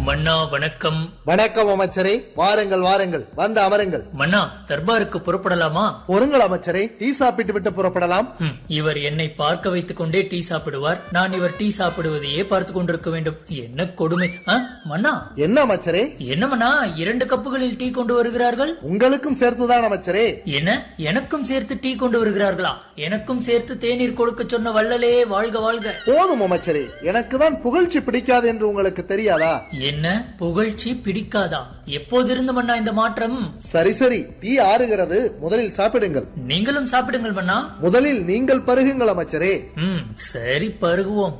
மன்னா வணக்கம் வணக்கம் அமைச்சரே வாருங்கள் வாருங்கள் வந்து அமருங்கள் மன்னா தர்பாருக்கு புறப்படலாமா பொருங்கள் அமைச்சரே டீ சாப்பிட்டு விட்டு புறப்படலாம் ஹம், இவர் என்னை பார்க்க வைத்துக் கொண்டே டீ சாப்பிடுவார் நான் இவர் டீ சாப்பிடுவதையே பார்த்து கொண்டிருக்க வேண்டும் என்ன கொடுமை ஆ, மன்னா என்ன அமைச்சரே என்ன மன்னா இரண்டு கப்புகளில் டீ கொண்டு வருகிறார்கள் உங்களுக்கும் சேர்த்துதான் அமைச்சரே என்ன எனக்கும் சேர்த்து டீ கொண்டு வருகிறார்களா எனக்கும் சேர்த்து தேநீர் கொடுக்க சொன்ன வள்ளலே வாழ்க வாழ்க போதும் அமைச்சரே எனக்கு தான் புகழ்ச்சி பிடிக்காது என்று உங்களுக்கு தெரியாதா என்ன புகழ்ச்சி பிடிக்காதா எப்போதிருந்து மன்னா இந்த மாற்றம் சரி சரி டீ ஆறுகிறது முதலில் சாப்பிடுங்கள் நீங்களும் சாப்பிடுங்கள் மன்னா முதலில் நீங்கள் பருகுங்கள் அமைச்சரே ம் சரி பருகுவோம்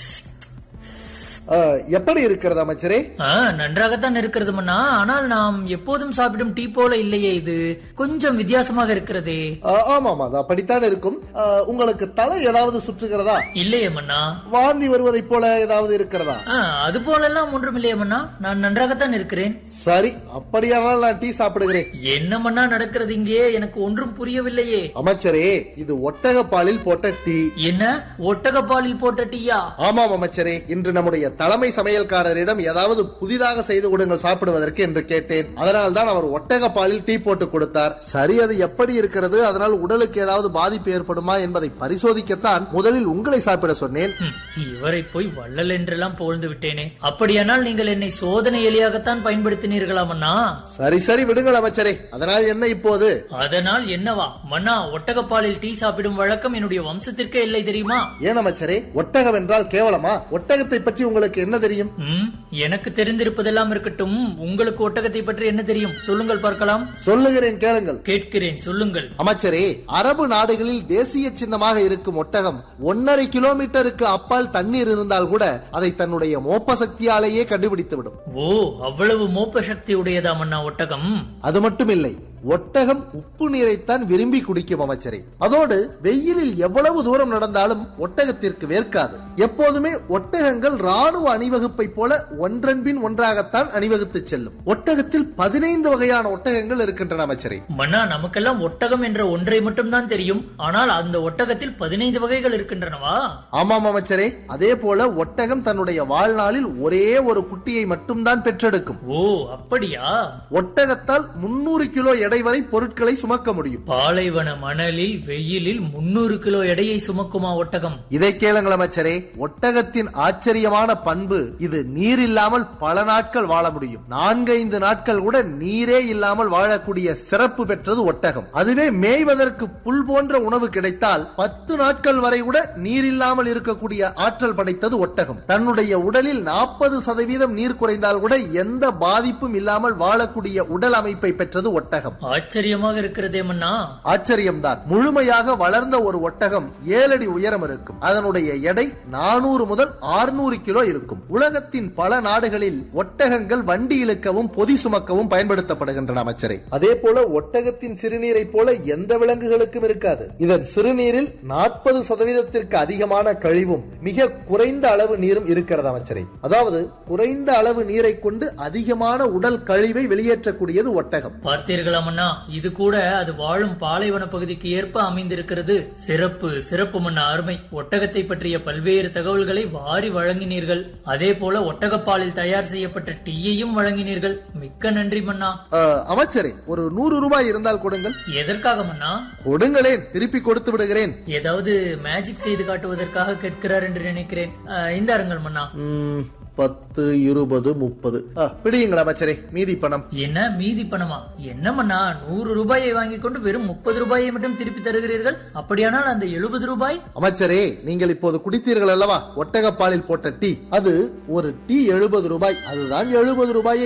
ஆ, எப்படி இருக்கிறது அமைச்சரே ஆ, நன்றாகத்தான் இருக்கிறது மன்னா ஆனால் நாம் எப்போதும் சாப்பிடும் டீ போல இல்லையே இது கொஞ்சம் வித்தியாசமாக இருக்கிறதே ஆ, ஆமாம் அது அப்படித்தான் இருக்கும் ஆ, உங்களுக்கு தலை ஏதாவது சுற்றுகிறதா இல்லையே மன்னா வாந்தி வருவதைப் போல ஏதாவது இருக்கிறதா ஆ, அது போலெல்லாம் ஒன்றும் இல்லையே மன்னா நான் நன்றாகத்தான் இருக்கிறேன் சரி அப்படியானால் நான் டீ சாப்பிடுகிறேன் என்ன மன்னா நடக்கிறது இங்கே எனக்கு ஒன்றும் புரியவில்லையே அமைச்சரே இது ஒட்டக பாலில் போட்ட டீ என்ன ஒட்டகப்பாலில் போட்ட டீயா ஆமாம் அமைச்சரே இன்று நம்முடைய தலைமை சமையல்காரரிடம் ஏதாவது புதிதாக செய்து கொடுங்கள் சாப்பிடுவதற்கு என்று கேட்டேன் அதனால் தான் அவர் ஒட்டக பாலில் டீ போட்டு கொடுத்தார் சரி அது எப்படி இருக்கிறது அதனால் உடலுக்கு ஏதாவது பாதிப்பு ஏற்படுமா என்பதை பரிசோதிக்கத்தான் முதலில் உங்களை சாப்பிட சொன்னேன் ஹம், இவரை போய் வள்ளல் என்றெல்லாம் புகழ்ந்து விட்டேனே அப்படியானால் நீங்கள் என்னை சோதனை எலியாகத்தான் பயன்படுத்தினீர்களா மன்னா சரி சரி விடுங்கள் அமைச்சரே அதனால் என்ன இப்போது அதனால் என்னவா மன்னா ஒட்டகப்பாலில் டீ சாப்பிடும் வழக்கம் என்னுடைய வம்சத்திற்கே இல்லை தெரியுமா ஏன் அமைச்சரே ஒட்டகம் என்றால் கேவலமா ஒட்டகத்தை பற்றி உங்களுக்கு என்ன தெரியும் ம், எனக்கு தெரிந்திருப்பதெல்லாம் இருக்கட்டும் உங்களுக்கு ஒட்டகத்தை பற்றி என்ன தெரியும் சொல்லுங்கள் பார்க்கலாம் சொல்லுகிறேன் கேளுங்கள் கேட்கிறேன் சொல்லுங்கள் அமைச்சரே அரபு நாடுகளில் தேசிய சின்னமாக இருக்கும் ஒட்டகம் ஒன்னரை கிலோமீட்டருக்கு அப்பால் தண்ணீர் இருந்தால் கூட அதை தன்னுடைய மோப்ப சக்தியாலேயே கண்டுபிடித்துவிடும் ஓ அவ்வளவு மோப்ப சக்தி உடையதா மன்னா ஒட்டகம் அது மட்டுமில்லை ஒட்டகம் உப்பு நீரைத்தான் விரும்பி குடிக்கும் அமைச்சரே அதோடு வெயிலில் எவ்வளவு தூரம் நடந்தாலும் ஒட்டகத்திற்கு வேர்க்காது எப்போதுமே ஒட்டகங்கள் ராணுவ அணிவகுப்பை போல ஒன்றன் பின் ஒன்றாகத்தான் அணிவகுத்து செல்லும் ஒட்டகத்தில் பதினைந்து வகையான ஒட்டகங்கள் இருக்கின்றன அமைச்சரே மன்னா நமக்கெல்லாம் ஒட்டகம் என்ற ஒன்றை மட்டும்தான் தெரியும் ஆனால் அந்த ஒட்டகத்தில் பதினைந்து வகைகள் இருக்கின்றனவா ஆமாம் அமைச்சரே அதே போல ஒட்டகம் தன்னுடைய வாழ்நாளில் ஒரே ஒரு குட்டியை மட்டும்தான் பெற்றெடுக்கும் ஓ அப்படியா ஒட்டகத்தால் முன்னூறு கிலோ எடை வரை பொருட்களை சுமக்க முடியும் பாலைவன மணலில் வெயிலில் முன்னூறு கிலோ எடையை சுமக்குமா ஒட்டகம் இதை கேளுங்கள் அமைச்சரே ஒட்டகத்தின் ஆச்சரியமான பண்பு இது நீர் இல்லாமல் பல நாட்கள் வாழ முடியும் நான்கைந்து நாட்கள் கூட நீரே இல்லாமல் வாழக்கூடிய சிறப்பு பெற்றது ஒட்டகம் அதுவே மேய்வதற்கு புல் போன்ற உணவு கிடைத்தால் பத்து நாட்கள் வரை கூட நீர் இல்லாமல் இருக்கக்கூடிய ஆற்றல் படைத்தது ஒட்டகம் தன்னுடைய உடலில் நாற்பது சதவீதம் நீர் குறைந்தால் கூட எந்த பாதிப்பும் இல்லாமல் வாழக்கூடிய உடல் அமைப்பை பெற்றது ஒட்டகம் ஆச்சரியமாக இருக்கிறதே மன்னா ஆச்சரியம்தான் முழுமையாக வளர்ந்த ஒரு ஒட்டகம் ஏழடி உயரம் இருக்கும் அதனுடைய எடை நானூறு முதல் 600 கிலோ இருக்கும் உலகத்தின் பல நாடுகளில் ஒட்டகங்கள் வண்டி இழுக்கவும் பொதி சுமக்கவும் பயன்படுத்தப்படுகின்றன அமைச்சரே அதே போல ஒட்டகத்தின் சிறுநீரை போல எந்த விலங்குகளுக்கும் இருக்காது இதன் சிறுநீரில் நாற்பது சதவீதத்திற்கு அதிகமான கழிவும் மிக குறைந்த அளவு நீரும் இருக்கிறது அமைச்சரே அதாவது குறைந்த அளவு நீரை கொண்டு அதிகமான உடல் கழிவை வெளியேற்றக்கூடியது ஒட்டகம் பார்த்தீர்களா மன்னா இது கூட அது வாழும் பாலைவன பகுதிக்கு ஏற்ப அமைந்திருக்கிறது சிறப்பு சிறப்பு மன்னா அருமை ஒட்டகத்தை பற்றிய பல்வேறு தகவல்களை வாரி வழங்கினீர்கள் அதே போல ஒட்டகப்பாலில் தயார் செய்யப்பட்ட டீயையும் வழங்கினீர்கள் மிக்க நன்றி மன்னா அஹ், அமைச்சரே ஒரு நூறு ரூபாய் இருந்தால் கொடுங்கள் எதற்காக மன்னா கொடுங்களேன் திருப்பி கொடுத்து விடுகிறேன் ஏதாவது மேஜிக் செய்து காட்டுவதற்காக கேட்கிறார் என்று நினைக்கிறேன் அஹ், இந்தாருங்கள் மன்னா ம், பத்து இருபது முப்பது அஹ், பிடியுங்கள் அமைச்சரே மீதி பணம் என்ன மீதி பணமா என்ன மன்னா நூறு ரூபாயை வாங்கிக் கொண்டு வெறும் முப்பது ரூபாயை மட்டும் திருப்பி தருகிறீர்கள் அப்படியானால் அந்த எழுபது ரூபாய் அமைச்சரே நீங்கள் இப்போது குடித்தீர்கள் அல்லவா ஒட்டகப்பாலில் போட்ட டீ அது ஒரு டீ எழுபது ரூபாய் அதுதான் எழுபது ரூபாயை